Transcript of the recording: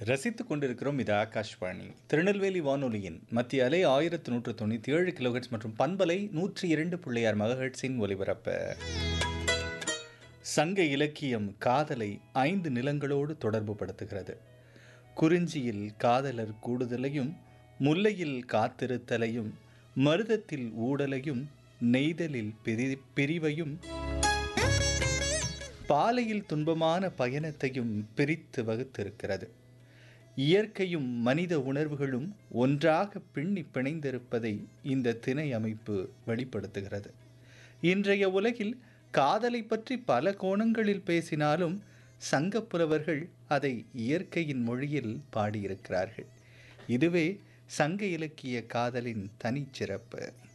ரசித்துக் கொண்டிருக்கிறோம் இது ஆகாஷ்வாணி திருநெல்வேலி வானொலியின் மத்திய அலை ஆயிரத்து நூற்று தொண்ணூற்றி ஏழு கிலோஹெட்ஸ் மற்றும் பண்பலை நூற்றி இரண்டு புள்ளியார் மகஹெட்ஸின் ஒலிபரப்பு சங்க இலக்கியம் காதலை ஐந்து நிலங்களோடு தொடர்பு படுத்துகிறது குறிஞ்சியில் காதலர் கூடுதலையும் முல்லையில் காத்திருத்தலையும் மருதத்தில் ஊடலையும் நெய்தலில் பிரி பிரிவையும் பாலையில் துன்பமான பயணத்தையும் பிரித்து வகுத்திருக்கிறது இயற்கையும் மனித உணர்வுகளும் ஒன்றாக பின்னி பிணைந்திருப்பதை இந்த திணை அமைப்பு வெளிப்படுத்துகிறது இன்றைய உலகில் காதலை பற்றி பல கோணங்களில் பேசினாலும் சங்கப்புலவர்கள் அதை இயற்கையின் மொழியில் பாடியிருக்கிறார்கள் இதுவே சங்க இலக்கிய காதலின் தனிச்சிறப்பு